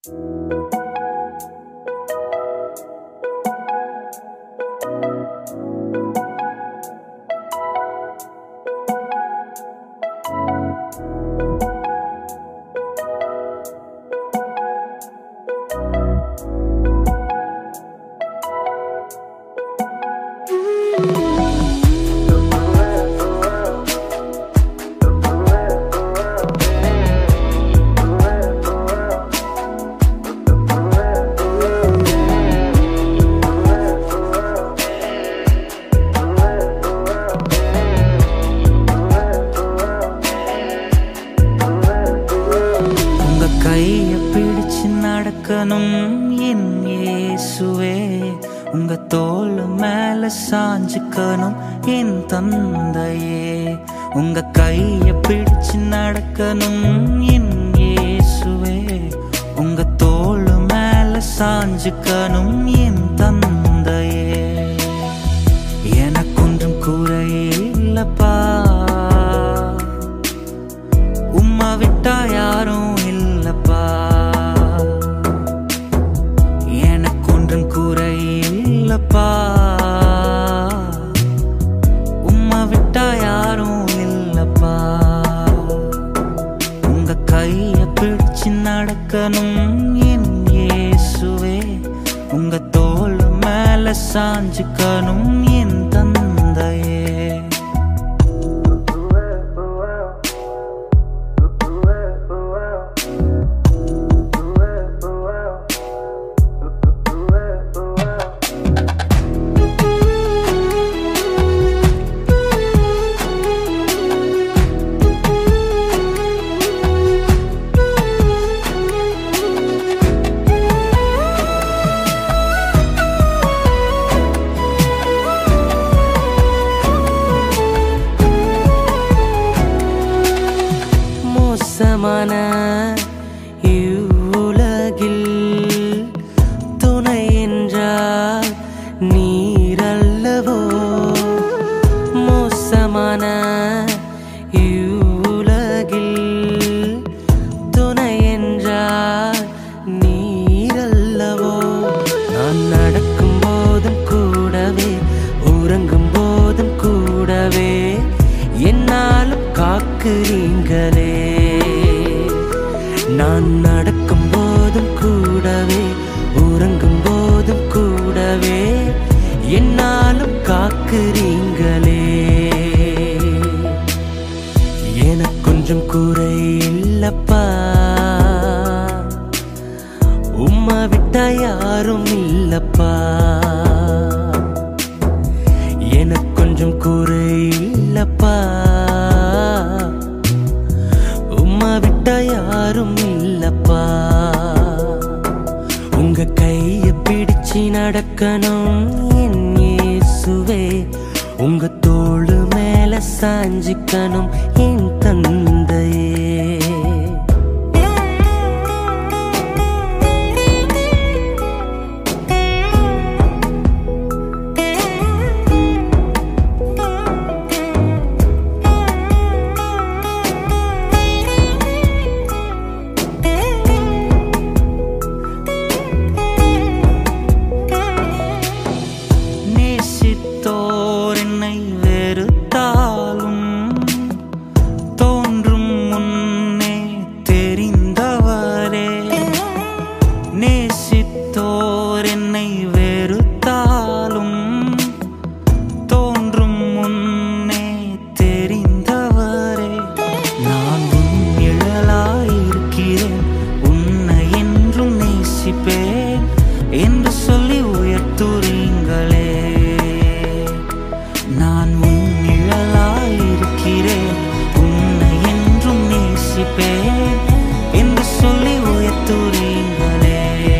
உங்க கைய பிடிச்சு நடக்கணும் என் இயேசுவே உங்க தோள் மேல சாஞ்சுக்கணும் என் தந்தையே உங்க கைய பிடிச்சு நடக்கணும் என் இயேசுவே உங்க தோள் மேல சாஞ்சுக்கணும் என் தந்தையே எனக்கொன்றும் குறையே இல்லப்பா உம்மா விட்டா யாரும் இல்லப்பா எனக்கொன்றும் குறை இல்லப்பா உம்மா விட்டா யாரும் இல்லப்பா உங்க கைய பிடிச்சு நடக்கணும் என் இயேசுவே உங்க தோள் மேல சாஞ்சுக்கணும் என் தந்தையே மோசமான இவ்வுலகில் துணை என்றால் நீரல்லவோ மோசமான இவ்வுலகில் துணை என்றால் நீரல்லவோ நான் நடக்கும் போதும் கூடவே உறங்கும் போதும் கூடவே என்னாலும் காக்குறீங்களே நான் நடக்கும் போதும் கூடவே உறங்கும் போதும் கூடவே என்னாலும் காக்குறீங்களே எனக்கு கொஞ்சம் குறை இல்லப்பா உம்மா விட்டா யாரும் இல்லப்பா எனக்கு கொஞ்சம் குறை இல்லப்பா உம்மா விட்டா யாரும் இல்லப்பா உங்க கைய பிடிச்சு நடக்கணும் என் இயேசுவே உங்க தோள் மேல சாஞ்சிக்கணும் என் தந்தையே நேசித்தோர் என்னை வெறுத்தாலும் தோன்றும் முன்னே தெரிந்தவரே நேசித்தோர் என்னை வெறுத்தாலும் தோன்றும் முன்னே தெரிந்தவரே நான் உன் நிழலாயிருக்கிறேன் உன்னை என்றும் நேசிப்பேன் என்று சொல்லி உயர்த்துறீங்களே நான் உன் நிழலாயிருக்கிறேன் உன்னை என்றும் நேசிப்பேன் என்று சொல்லி உயர்த்துறீங்களே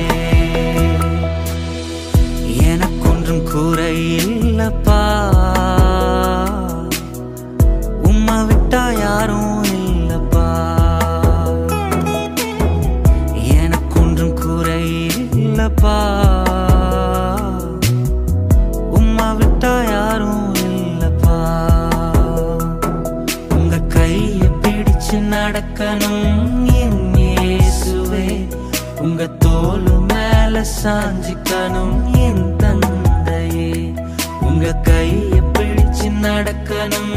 எனக்கொன்றும் குறை இல்லப்பா உம்மா விட்டா யாரும் இல்லப்பா எனக்கொன்றும் குறை இல்லப்பா உம்மா விட்டா யாரும் இல்லப்பா உங்க கைய பிடிச்சு நடக்கணும் என் இயேசுவே உங்க உங்க தோளு மேல சாஞ்சிக்கணும் என் தந்தையே உங்க கைய பிடிச்சு நடக்கணும்